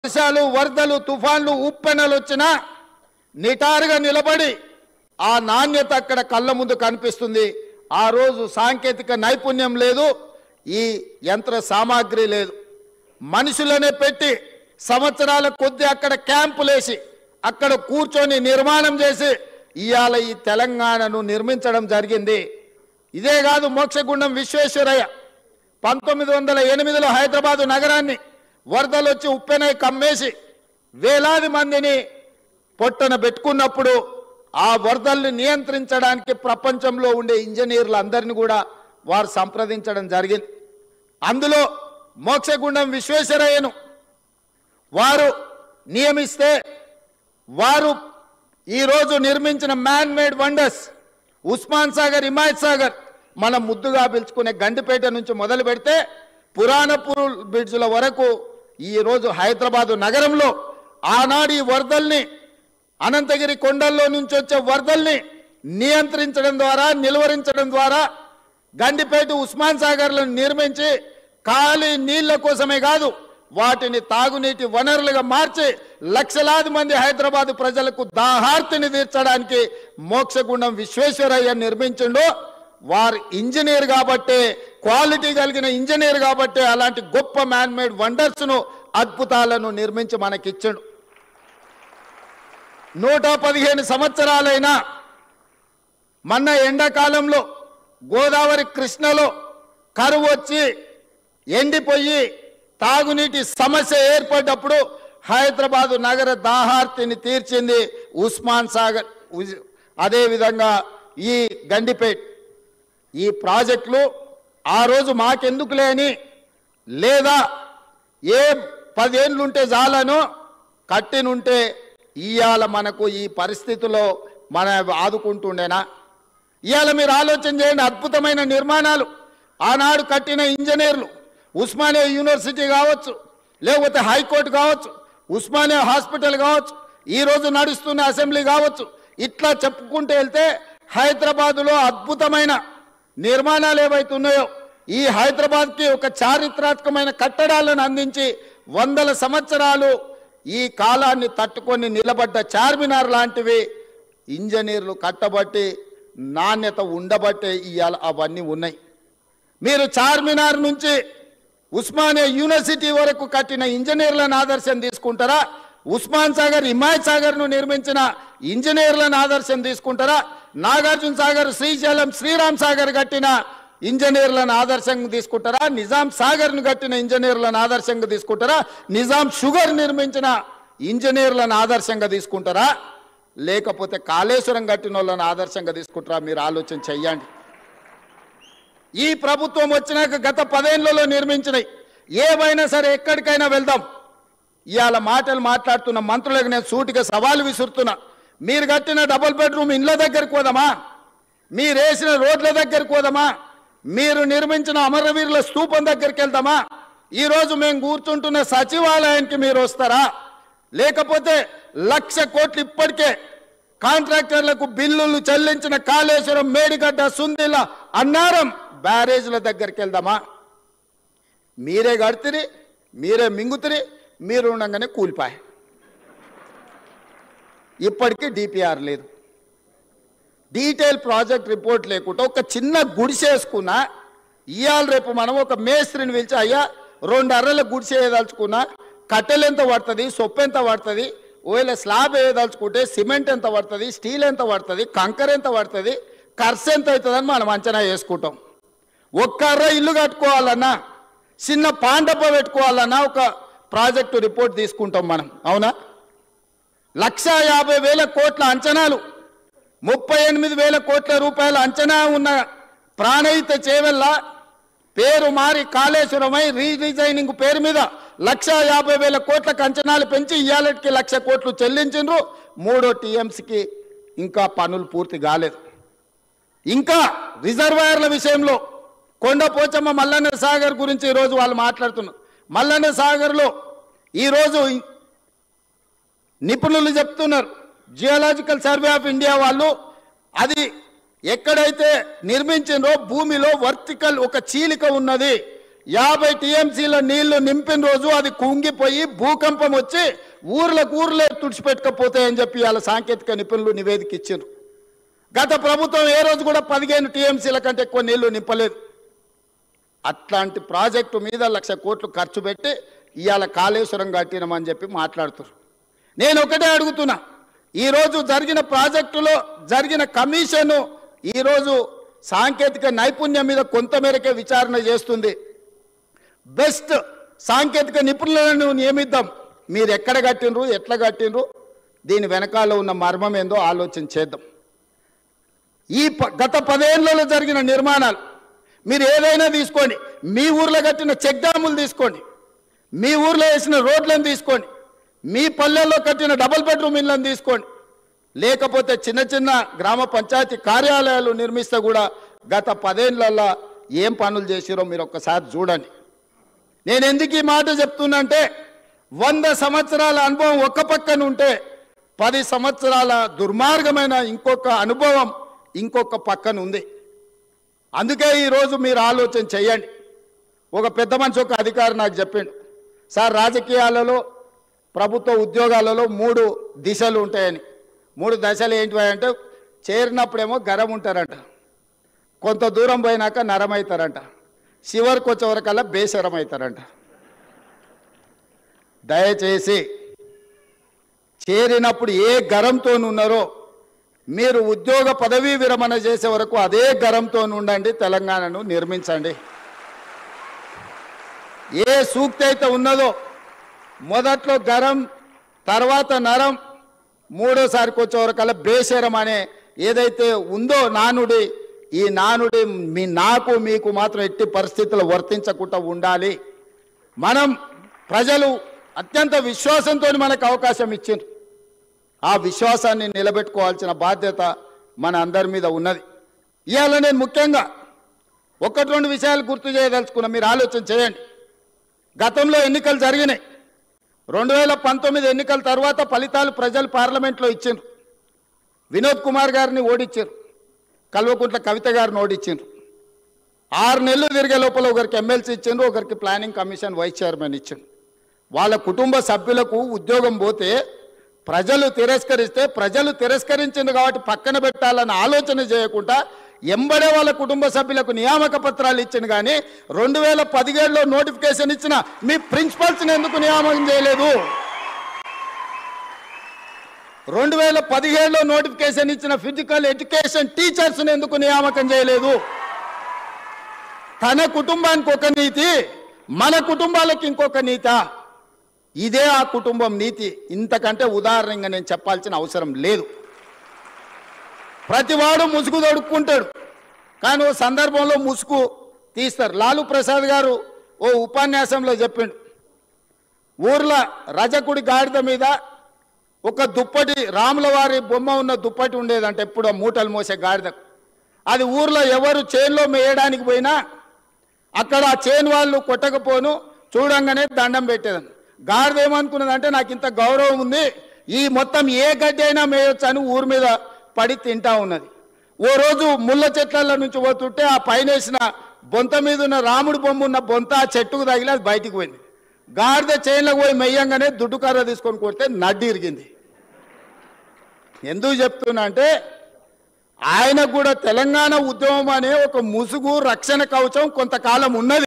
వర్షాలు వరదలు తుఫాన్లు ఉప్పెనలు వచ్చినా నిటారుగా నిలబడి ఆ నాణ్యత అక్కడ కళ్ళ ముందు కనిపిస్తుంది ఆ రోజు సాంకేతిక నైపుణ్యం లేదు ఈ యంత్ర సామాగ్రి లేదు మనుషులనే పెట్టి సంవత్సరాల కొద్ది అక్కడ క్యాంపులేసి అక్కడ కూర్చొని నిర్మాణం చేసి ఇవాళ ఈ తెలంగాణను నిర్మించడం జరిగింది ఇదే కాదు మోక్షగుండం విశ్వేశ్వరయ్య పంతొమ్మిది వందల ఎనిమిదిలో హైదరాబాదు నగరాన్ని వరదలు వచ్చి ఉప్పెనై కమ్మేసి వేలాది మందిని పొట్టన పెట్టుకున్నప్పుడు ఆ వరదల్ని నియంత్రించడానికి ప్రపంచంలో ఉండే ఇంజనీర్లు అందరినీ కూడా వారు సంప్రదించడం జరిగింది అందులో మోక్షగుండం విశ్వేశ్వరయ్యను వారు నియమిస్తే వారు ఈరోజు నిర్మించిన man made wonders Osman Sagar Himayat Sagar మనం ముద్దుగా పిలుచుకునే గండిపేట నుంచి మొదలు పెడితే పురాణపూర్ బ్రిడ్జ్ల వరకు ఈరోజు హైదరాబాదు నగరంలో ఆనాడు ఈ వరదల్ని అనంతగిరి కొండల్లో నుంచి వచ్చే వరదల్ని నియంత్రించడం ద్వారా నిలువరించడం ద్వారా గండిపేట ఉస్మాన్ సాగర్లను నిర్మించి ఖాళీ నీళ్ల కోసమే కాదు వాటిని తాగునీటి వనరులుగా మార్చి లక్షలాది మంది హైదరాబాద్ ప్రజలకు దాహార్తిని తీర్చడానికి మోక్షగుండం విశ్వేశ్వరయ్య నిర్మించిండు వారు ఇంజనీర్ కాబట్టే క్వాలిటీ కలిగిన ఇంజనీర్ కాబట్టే అలాంటి గొప్ప మ్యాన్ మేడ్ వండర్స్ను అద్భుతాలను నిర్మించి మనకిచ్చిండు నూట పదిహేను సంవత్సరాలైనా మొన్న ఎండాకాలంలో గోదావరి కృష్ణలో కరువు వచ్చి ఎండిపోయి తాగునీటి సమస్య ఏర్పడ్డప్పుడు హైదరాబాదు నగర దాహార్తిని తీర్చింది ఉస్మాన్ సాగర్ ఉజ్- అదేవిధంగా ఈ గండిపేట్ ఈ ప్రాజెక్టులు ఆ రోజు మాకెందుకు లేని లేదా ఏ పదేళ్ళుంటే చాలను కట్టినుంటే ఇవాళ మనకు ఈ పరిస్థితిలో మన ఆదుకుంటుండేనా ఇవాళ మీరు ఆలోచన చేయండి అద్భుతమైన నిర్మాణాలు ఆనాడు కట్టిన ఇంజనీర్లు ఉస్మానియా యూనివర్సిటీ కావచ్చు లేకపోతే హైకోర్టు కావచ్చు ఉస్మానియా హాస్పిటల్ కావచ్చు ఈ రోజు నడుస్తున్న అసెంబ్లీ కావచ్చు ఇట్లా చెప్పుకుంటూ వెళ్తే హైదరాబాదులో అద్భుతమైన నిర్మాణాలు ఏవైతే ఉన్నాయో ఈ హైదరాబాద్కి ఒక చారిత్రాత్మకమైన కట్టడాలను అందించి వందల సంవత్సరాలు ఈ కాలాన్ని తట్టుకొని నిలబడ్డ చార్మినార్ లాంటివి ఇంజనీర్లు కట్టబట్టి నాణ్యత ఉండబట్టే ఇవాళ అవన్నీ ఉన్నాయి మీరు చార్మినార్ నుంచి ఉస్మానియా యూనివర్సిటీ వరకు కట్టిన ఇంజనీర్లను ఆదర్శం తీసుకుంటారా ఉస్మాన్ సాగర్ హిమాయత్ సాగర్ను నిర్మించిన ఇంజనీర్లను ఆదర్శం తీసుకుంటారా నాగార్జున సాగర్ శ్రీశైలం శ్రీరామ్ సాగర్ కట్టిన ఇంజనీర్లను ఆదర్శంగా తీసుకుంటారా నిజాం సాగర్ను కట్టిన ఇంజనీర్లను ఆదర్శంగా తీసుకుంటారా నిజాం షుగర్ నిర్మించిన ఇంజనీర్లను ఆదర్శంగా తీసుకుంటారా లేకపోతే కాళేశ్వరం కట్టిన వాళ్ళని ఆదర్శంగా తీసుకుంటారా మీరు ఆలోచన చెయ్యండి ఈ ప్రభుత్వం వచ్చినాక గత పదేళ్లలో నిర్మించినాయి ఏవైనా సరే ఎక్కడికైనా వెళ్దాం ఇవాళ మాటలు మాట్లాడుతున్న మంత్రులకు నేను సూటిగా సవాలు విసురుతున్నా మీరు కట్టిన డబుల్ బెడ్రూమ్ ఇండ్ల దగ్గరికి పోదామా మీరు వేసిన రోడ్ల దగ్గరికి పోదామా మీరు నిర్మించిన అమరవీరుల స్తూపం దగ్గరికి వెళ్దామా ఈరోజు మేము కూర్చుంటున్న సచివాలయానికి మీరు వస్తారా లేకపోతే లక్ష కోట్లు ఇప్పటికే కాంట్రాక్టర్లకు బిల్లులు చెల్లించిన కాళేశ్వరం మేడిగడ్డ సుందిల అన్నారం బ్యారేజ్ల దగ్గరికి వెళ్దామా మీరే కడితిరి మీరే మింగుతిరి మీరు ఉండగానే కూలిపాయి ఇప్పటికీ డిపిఆర్ లేదు డీటెయిల్ ప్రాజెక్ట్ రిపోర్ట్ లేకుండా ఒక చిన్న గుడిసేసుకున్నా ఇవాళ రేపు మనం ఒక మేస్త్రిని పిలిచి అయ్యా రెండు అర్రల గుడిసె వేయదలుచుకున్నా కట్టెలు ఎంత పడుతుంది సొప్పు ఎంత పడుతుంది ఒకవేళ స్లాబ్ వేయదలుచుకుంటే సిమెంట్ ఎంత పడుతుంది స్టీల్ ఎంత పడుతుంది కంకర ఎంత పడుతుంది ఖర్చు ఎంత అవుతుందని మనం అంచనా వేసుకుంటాం ఒక్క అర్ర ఇల్లు కట్టుకోవాలన్నా చిన్న పాండప పెట్టుకోవాలన్నా ఒక ప్రాజెక్టు రిపోర్ట్ తీసుకుంటాం మనం అవునా లక్ష యాభై వేల కోట్ల అంచనాలు ముప్పై ఎనిమిది వేల కోట్ల రూపాయల అంచనా ఉన్న ప్రాణహిత చేవెళ్ళ పేరు మారి కాళేశ్వరమై రీడిజైనింగ్ పేరు మీద లక్ష యాభై వేల కోట్లకు అంచనాలు పెంచి ఇయాలటికి లక్ష కోట్లు చెల్లించిండ్రు మూడో టీఎంసీకి ఇంకా పనులు పూర్తి కాలేదు ఇంకా రిజర్వాయర్ల విషయంలో కొండ పోచమ్మ మల్లన్న సాగర్ గురించి ఈరోజు వాళ్ళు మాట్లాడుతున్నారు మల్లన్న సాగర్లో ఈరోజు నిపుణులు చెప్తున్నారు జియోలాజికల్ సర్వే ఆఫ్ ఇండియా వాళ్ళు అది ఎక్కడైతే నిర్మించిందో భూమిలో వర్టికల్ ఒక చీలిక ఉన్నది యాభై టీఎంసీల నీళ్లు నింపిన రోజు అది కుంగిపోయి భూకంపం వచ్చి ఊర్లకు ఊర్లే తుడిచిపెట్టకపోతాయని చెప్పి వాళ్ళ సాంకేతిక నిపుణులు నివేదిక ఇచ్చారు గత ప్రభుత్వం ఏ రోజు కూడా పదిహేను టీఎంసీల కంటే ఎక్కువ నీళ్లు నింపలేదు అట్లాంటి ప్రాజెక్టు మీద లక్ష కోట్లు ఖర్చు పెట్టి ఇవాళ కాళేశ్వరం కట్టినామని చెప్పి మాట్లాడుతున్నారు నేను ఒకటే అడుగుతున్నా ఈరోజు జరిగిన ప్రాజెక్టులో జరిగిన కమిషను ఈరోజు సాంకేతిక నైపుణ్యం మీద కొంతమేరకే విచారణ చేస్తుంది బెస్ట్ సాంకేతిక నిపుణులను నియమిద్దాం మీరు ఎక్కడ కట్టినరు ఎట్లా కట్టినరు దీని వెనకాల ఉన్న మర్మం ఏందో ఆలోచన చేద్దాం ఈ ప- గత పదేళ్లలో జరిగిన నిర్మాణాలు మీరు ఏదైనా తీసుకోండి మీ ఊర్లో కట్టిన చెక్ డ్యాములు తీసుకోండి మీ ఊర్లో వేసిన రోడ్లను తీసుకోండి మీ పల్లెల్లో కట్టిన డబుల్ బెడ్రూమ్ ఇళ్ళని తీసుకోండి లేకపోతే చిన్న చిన్న గ్రామ పంచాయతీ కార్యాలయాలు నిర్మిస్తే కూడా గత పదేళ్లలో ఏం పనులు చేసిరో మీరు ఒక్కసారి చూడండి నేను ఎందుకు ఈ మాట చెప్తున్నంటే వంద సంవత్సరాల అనుభవం ఒక్క పక్కన ఉంటే పది సంవత్సరాల దుర్మార్గమైన ఇంకొక అనుభవం ఇంకొక పక్కన ఉంది అందుకే ఈరోజు మీరు ఆలోచన చేయండి ఒక పెద్ద మనిషి ఒక అధికారి నాకు చెప్పిండు సార్ రాజకీయాలలో ప్రభుత్వ ఉద్యోగాలలో మూడు దిశలు ఉంటాయని మూడు దశలు ఏంటివి అంటే చేరినప్పుడేమో గరం ఉంటారంట కొంత దూరం పోయినాక నరం అవుతారంట చివరికి వచ్చే వరకల్లా బేసరం అవుతారంట దయచేసి చేరినప్పుడు ఏ గరంతో ఉన్నారో మీరు ఉద్యోగ పదవీ విరమణ చేసే వరకు అదే గరంతో ఉండండి తెలంగాణను నిర్మించండి ఏ సూక్తి అయితే ఉన్నదో మొదట్లో గరం తర్వాత నరం మూడోసారికి వచ్చే వరకల్లా బేషరం అనే ఏదైతే ఉందో నానుడి ఈ నానుడి మీ నాకు మీకు మాత్రం ఎట్టి పరిస్థితుల్లో వర్తించకుండా ఉండాలి మనం ప్రజలు అత్యంత విశ్వాసంతో మనకు అవకాశం ఇచ్చిండ్రు ఆ విశ్వాసాన్ని నిలబెట్టుకోవాల్సిన బాధ్యత మన అందరి మీద ఉన్నది ఇవాళ నేను ముఖ్యంగా ఒకటి రెండు విషయాలు గుర్తు చేయదలుచుకున్నా మీరు ఆలోచన చేయండి గతంలో ఎన్నికలు జరిగినాయి రెండు వేల పంతొమ్మిది ఎన్నికల తర్వాత ఫలితాలు ప్రజలు పార్లమెంట్లో ఇచ్చిండ్రు వినోద్ కుమార్ గారిని ఓడించారు కల్వకుంట్ల కవిత గారిని ఓడించారు ఆరు నెలలు తిరిగే లోపల ఒకరికి ఎమ్మెల్సీ ఇచ్చిండ్రు ఒకరికి ప్లానింగ్ కమిషన్ వైస్ చైర్మన్ ఇచ్చిండ్రు వాళ్ళ కుటుంబ సభ్యులకు ఉద్యోగం పోతే ప్రజలు తిరస్కరిస్తే ప్రజలు తిరస్కరించింది కాబట్టి పక్కన పెట్టాలన్న ఆలోచన చేయకుండా ఎంబడే వాళ్ళ కుటుంబ సభ్యులకు నియామక పత్రాలు ఇచ్చింది కానీ రెండు వేల పదిహేడులో నోటిఫికేషన్ ఇచ్చిన మీ ప్రిన్సిపల్స్ని ఎందుకు నియామకం చేయలేదు రెండు వేల పదిహేడులో నోటిఫికేషన్ ఇచ్చిన ఫిజికల్ ఎడ్యుకేషన్ టీచర్స్ని ఎందుకు నియామకం చేయలేదు తన కుటుంబానికి ఒక నీతి మన కుటుంబాలకు ఇంకొక నీత ఇదే ఆ కుటుంబం నీతి ఇంతకంటే ఉదాహరణగా నేను చెప్పాల్సిన అవసరం లేదు ప్రతివాడు ముసుగు తొడుక్కుంటాడు కానీ ఓ సందర్భంలో ముసుగు తీస్తారు లాలు ప్రసాద్ గారు ఓ ఉపన్యాసంలో చెప్పిండు ఊర్లో రజకుడి గాడిద మీద ఒక దుప్పటి రాముల వారి బొమ్మ ఉన్న దుప్పటి ఉండేదంట ఎప్పుడు ఆ మూటలు మోసే గాడిద అది ఊర్లో ఎవరు చేన్లో మేయడానికి పోయినా అక్కడ ఆ చేను వాళ్ళు కొట్టకపోను చూడంగానే దండం పెట్టేదని గాడిద ఏమనుకున్నదంటే నాకు ఇంత గౌరవం ఉంది ఈ మొత్తం ఏ గడ్డి అయినా మేయొచ్చు అని ఊరి మీద పడి తింటా ఉన్నది ఓ రోజు ముళ్ళ చెట్ల నుంచి పోతుంటే ఆ పైన వేసిన బొంత మీద ఉన్న రాముడి బొమ్మ ఉన్న బొంత ఆ చెట్టుకు తగిలి అది బయటికి పోయింది గాడిద చైన్లకు పోయి మెయ్యంగానే దుడ్డు కర్ర తీసుకొని కొడితే నడ్డి ఇరిగింది ఎందుకు చెప్తున్నా అంటే ఆయనకు కూడా తెలంగాణ ఉద్యమం అనే ఒక ముసుగు రక్షణ కవచం కొంతకాలం ఉన్నది